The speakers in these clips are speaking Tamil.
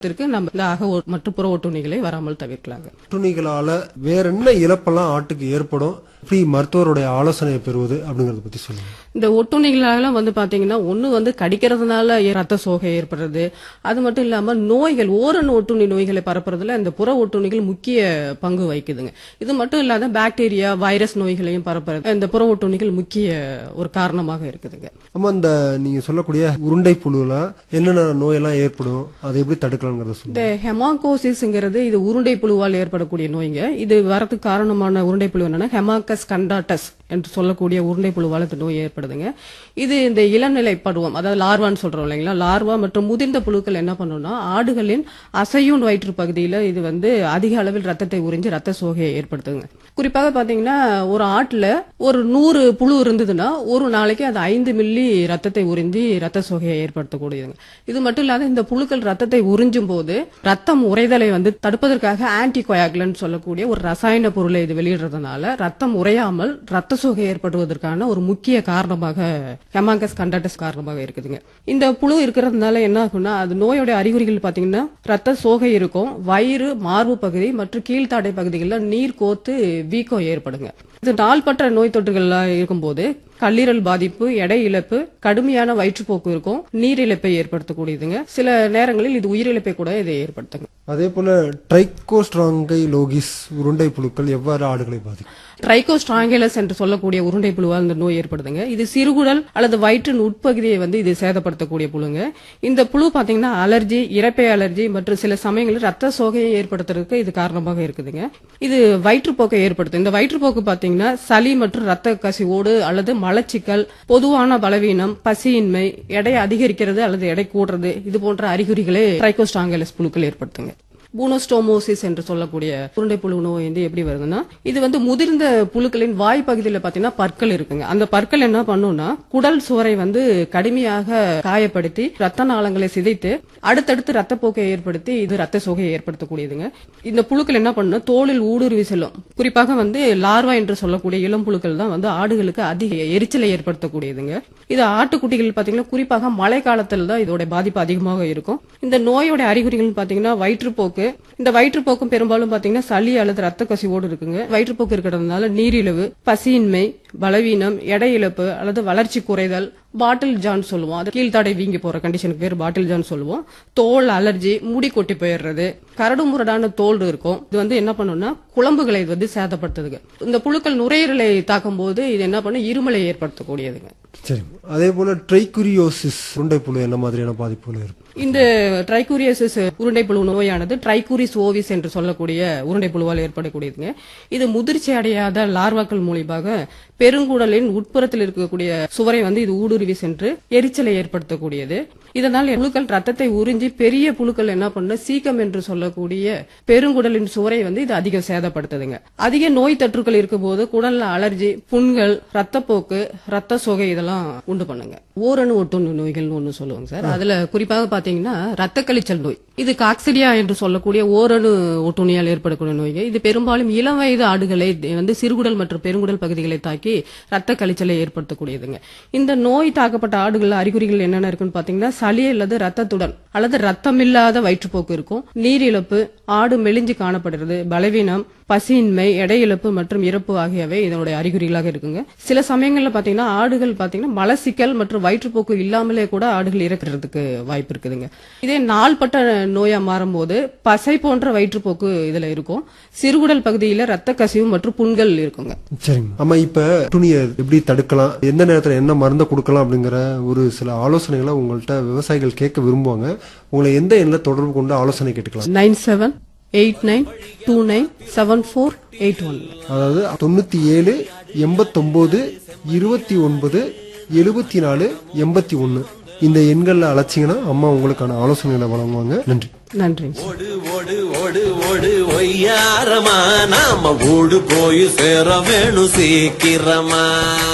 இதற்கு நம்ம இந்த அக ஓ- மற்றும் புற ஒட்டுண்ணிகளை வராமல் தவிர்க்கலாங்க ஒட்டுண்ணிகளால வேற என்ன இழப்பெல்லாம் ஆட்டுக்கு ஏற்படும் எப்படி மருத்துவருடைய ஆலோசனையை பெறுவது அப்படிங்கறத பத்தி சொல்லுங்க இந்த ஒட்டுண்ணிகளால வந்து பாத்தீங்கன்னா ஒண்ணு வந்து கடிக்கிறதுனால ஏ- ரத்த சோகை ஏற்படுறது அது மட்டும் இல்லாம நோய்கள் ஓரணு ஒட்டுண்ணி நோய்களை பரப்புறதுல இந்த புற ஒட்டுண்ணிகள் முக்கிய பங்கு வகிக்குதுங்க இது மட்டும் இல்லாத பாக்டீரியா வைரஸ் நோய்களையும் பரப்புறது இந்த புற ஒட்டுண்ணிகள் முக்கிய ஒரு காரணமாக இருக்குதுங்க ஆமா இந்த நீங்க சொல்லக்கூடிய உருண்டை புழுல என்னென்ன நோயெல்லாம் ஏற்படும் அதை எப்படி தடுக்கலாம்ங்கறத சொல்லுங்க இந்த ஹெமாகோசிஸ்ங்கிறது இது உருண்டை புழுவால் ஏற்படக்கூடிய நோய்ங்க இது வரதுக்கு காரணமான உருண்டை புழு என்னன்னா ஹெமாக்கஸ் கண்டாட்டஸ் என்று சொல்லக்கூடிய உருண்டை புழுவால் இந்த நோய் ஏற்படுதுங்க இது இந்த இளநிலை பருவம் அதாவது லார்வான்னு சொல்றோம் இல்லைங்களா லார்வா மற்றும் முதிர்ந்த புழுக்கள் என்ன பண்ணும்னா ஆடுகளின் அசையும் வயிற்று பகுதியில இது வந்து அதிக அளவில் ரத்தத்தை உறிஞ்சி ரத்த சோகையை ஏற்படுத்துங்க குறிப்பாக பாத்தீங்கன்னா ஒரு ஆட்டுல ஒரு நூறு புழு இருந்ததுன்னா ஒரு நாளைக்கு அது ஐந்து மில்லி ரத்தத்தை உறிஞ்சி ரத்த சோகையை ஏற்படுத்தக்கூடியதுங்க இது மட்டும் இல்லாத இந்த புழுக்கள் ரத்தத்தை உறிஞ்சும் போது ரத்தம் உறைதலை வந்து தடுப்பதற்காக ஆன்டி சொல்லக்கூடிய ஒரு ரசாயன பொருளை இது வெளியிடுறதுனால ரத்தம் உறையாமல் ரத்த சோகை ஏற்படுவதற்கான ஒரு முக்கிய காரணமாக ஹெமாங்கஸ் கண்டாட்டஸ் காரணமாக இருக்குதுங்க இந்த புழு இருக்கிறதுனால என்ன ஆகும்னா அது நோயோட அறிகுறிகள் பாத்தீங்கன்னா ரத்த சோகை இருக்கும் வயிறு மார்பு பகுதி மற்றும் கீழ்த்தாடை பகுதிகளில் நீர் கோத்து வீக்கம் ஏற்படுங்க இது நாள்பட்ட நோய் தொற்றுகள்லாம் இருக்கும்போது கல்லீரல் பாதிப்பு எடை இழப்பு கடுமையான வயிற்றுப்போக்கு இருக்கும் நீரிழப்பை ஏற்படுத்தக்கூடியதுங்க சில நேரங்களில் இது உயிரிழப்பை கூட இதை ஏற்படுத்துங்க அதே போல ட்ரைகோஸ்ட்ராங்கை லோகிஸ் உருண்டை புழுக்கள் எவ்வாறு ஆடுகளை பாதிக்கும் ட்ரைகோஸ்ட்ராங்கலஸ் என்று சொல்லக்கூடிய உருண்டை புழுவால் இந்த நோய் ஏற்படுதுங்க இது சிறுகுடல் அல்லது வயிற்றின் உட்பகுதியை வந்து இது சேதப்படுத்தக்கூடிய புழுங்க இந்த புழு பாத்தீங்கன்னா அலர்ஜி இறப்பை அலர்ஜி மற்றும் சில சமயங்களில் ரத்த சோகையை ஏற்படுத்துறதுக்கு இது காரணமாக இருக்குதுங்க இது வயிற்றுப்போக்கை ஏற்படுத்தும் இந்த வயிற்றுப்போக்கு பாத்தீங்கன்னா சளி மற்றும் ரத்த கசிவோடு அல்லது மலச்சிக்கல் பொதுவான பலவீனம் பசியின்மை எடை அதிகரிக்கிறது அல்லது எடை கூடுறது இது போன்ற அறிகுறிகளே ட்ரைகோஸ்ட்ராங்கலஸ் புழுக்கள் ஏற்படுத்துங்க பூனோஸ்டோமோசிஸ் என்று சொல்லக்கூடிய உருண்டை புழு நோய் வந்து எப்படி வருதுன்னா இது வந்து முதிர்ந்த புழுக்களின் வாய் பகுதியில் பாத்தீங்கன்னா பற்கள் இருக்குங்க அந்த பற்கள் என்ன பண்ணும்னா குடல் சுவரை வந்து கடுமையாக காயப்படுத்தி ரத்த நாளங்களை சிதைத்து அடுத்தடுத்து ரத்தப்போக்கை ஏற்படுத்தி இது ரத்த சோகையை ஏற்படுத்தக்கூடியதுங்க இந்த புழுக்கள் என்ன பண்ணும் தோலில் ஊடுருவி செல்லும் குறிப்பாக வந்து லார்வா என்று சொல்லக்கூடிய இளம் புழுக்கள் தான் வந்து ஆடுகளுக்கு அதிக எரிச்சலை ஏற்படுத்தக்கூடியதுங்க இது ஆட்டுக்குட்டிகள் பாத்தீங்கன்னா குறிப்பாக மழை காலத்துல தான் இதோட பாதிப்பு அதிகமாக இருக்கும் இந்த நோயோட அறிகுறிகள் பாத்தீங்கன்னா வயிற்றுப்போக்கு இந்த வயிற்றுப்போக்கும் பெரும்பாலும் பாத்தீங்கன்னா சளி அல்லது ரத்த கசிவோடு இருக்குங்க வயிற்றுப்போக்கு இருக்கிறதுனால நீரிழிவு பசியின்மை பலவீனம் எடை இழப்பு அல்லது வளர்ச்சி குறைதல் பாட்டில் ஜான் சொல்லுவோம் அது கீழ்த்தாடை வீங்கி போற கண்டிஷனுக்கு பேர் பாட்டில் ஜான் சொல்லுவோம் தோல் அலர்ஜி முடி கொட்டி போயிடுறது கரடு முரடான தோல் இருக்கும் இது வந்து என்ன பண்ணும்னா குழம்புகளை இது வந்து சேதப்படுத்துதுங்க இந்த புழுக்கள் நுரையீரலை தாக்கும் போது இது என்ன பண்ணும் இருமலை ஏற்படுத்தக்கூடியதுங்க சரி அதே போல ட்ரைகுரியோசிஸ் உருண்டை புழு என்ன மாதிரியான பாதிப்புகள் இருக்கும் இந்த ட்ரைகூரியாசிஸ் உருண்டை புழு நோயானது ட்ரைகூரிஸ் ஓவிஸ் என்று சொல்லக்கூடிய உருண்டை புழுவால் ஏற்படக்கூடியதுங்க இது முதிர்ச்சி அடையாத லார்வாக்கள் மூலியமாக பெருங்குடலின் உட்புறத்தில் இருக்கக்கூடிய சுவரை வந்து இது ஊடுருவி சென்று எரிச்சலை ஏற்படுத்தக்கூடியது இதனால் புழுக்கள் ரத்தத்தை உறிஞ்சி பெரிய புழுக்கள் என்ன பண்ண சீக்கம் என்று சொல்லக்கூடிய பெருங்குடலின் சுவரை வந்து இது அதிகம் சேதப்படுத்துதுங்க அதிக நோய் தொற்றுகள் இருக்கும்போது குடல்ல அலர்ஜி புண்கள் ரத்தப்போக்கு ரத்த சோகை இதெல்லாம் உண்டு பண்ணுங்க ஓரணு ஒட்டுண்ணு நோய்கள்னு ஒண்ணு சொல்லுவாங்க சார் அதுல குறிப்பாக பாத்தீங்கன்னா ரத்த கழிச்சல் நோய் இது காக்சிடியா என்று சொல்லக்கூடிய ஓரணு ஒட்டுண்ணியால் ஏற்படக்கூடிய நோய்கள் இது பெரும்பாலும் இளம் வயது ஆடுகளை வந்து சிறுகுடல் மற்றும் பெருங்குடல் பகுதிகளை தாக்கி ரத்த கழிச்சலை ஏற்படுத்தக்கூடியதுங்க இந்த நோய் தாக்கப்பட்ட ஆடுகள் அறிகுறிகள் என்னென்ன இருக்குன்னு பாத்தீங்கன்னா சளி அல்லது ரத்தத்துடன் அல்லது ரத்தமில்லாத வயிற்றுப்போக்கு இருக்கும் நீரிழப்பு ஆடு மெலிஞ்சு காணப்படுறது பலவீனம் பசியின்மை எடை இழப்பு மற்றும் இறப்பு ஆகியவை இதனுடைய அறிகுறிகளாக இருக்குங்க சில சமயங்கள்ல பாத்தீங்கன்னா ஆடுகள் பாத்தீங்கன்னா மலசிக்கல் மற்றும் வயிற்றுப்போக்கு இல்லாமலே கூட ஆடுகள் இறக்கிறதுக்கு வாய்ப்பு இருக்குதுங்க இதே நாள்பட்ட நோயா மாறும்போது பசை போன்ற வயிற்றுப்போக்கு இதுல இருக்கும் சிறுகுடல் பகுதியில ரத்த கசிவு மற்றும் புண்கள் இருக்குங்க சரிங்க ஆமா இப்ப துணியை எப்படி தடுக்கலாம் எந்த நேரத்துல என்ன மருந்தை கொடுக்கலாம் அப்படிங்கிற ஒரு சில ஆலோசனைகளை உங்கள்ட்ட விவசாயிகள் கேட்க விரும்புவாங்க உங்களை எந்த எண்ணில் தொடர்பு கொண்டு ஆலோசனை கேட்டுக்கலாம் nine seven eight nine two nine seven four eight one அதாவது தொண்ணூத்தி ஏழு எண்பத்தொன்பது இருபத்தி ஒன்பது எழுபத்தி நாலு எண்பத்தி ஒன்னு இந்த எண்கள்ல அழைச்சிங்கன்னா அம்மா உங்களுக்கான ஆலோசனைகளை வழங்குவாங்க நன்றி நன்றிங்க சார். ஓடு ஓடு ஓடு ஓடு ஒய்யாரமா நாம ஓடு போய் சேர வேணும் சீக்கிரமா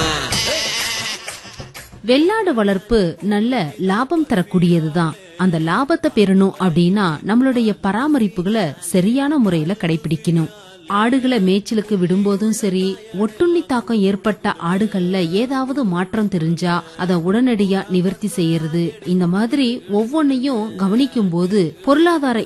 வெள்ளாடு வளர்ப்பு நல்ல லாபம் தரக்கூடியதுதான் அந்த லாபத்தை பெறணும் அப்படின்னா நம்மளுடைய பராமரிப்புகளை சரியான முறையில கடைபிடிக்கணும் ஆடுகளை மேய்ச்சலுக்கு விடும்போதும் சரி ஒட்டுண்ணி தாக்கம் ஏற்பட்ட ஆடுகள்ல ஏதாவது மாற்றம் தெரிஞ்சா அதை உடனடியா நிவர்த்தி செய்யறது இந்த மாதிரி ஒவ்வொன்னையும் கவனிக்கும் போது பொருளாதார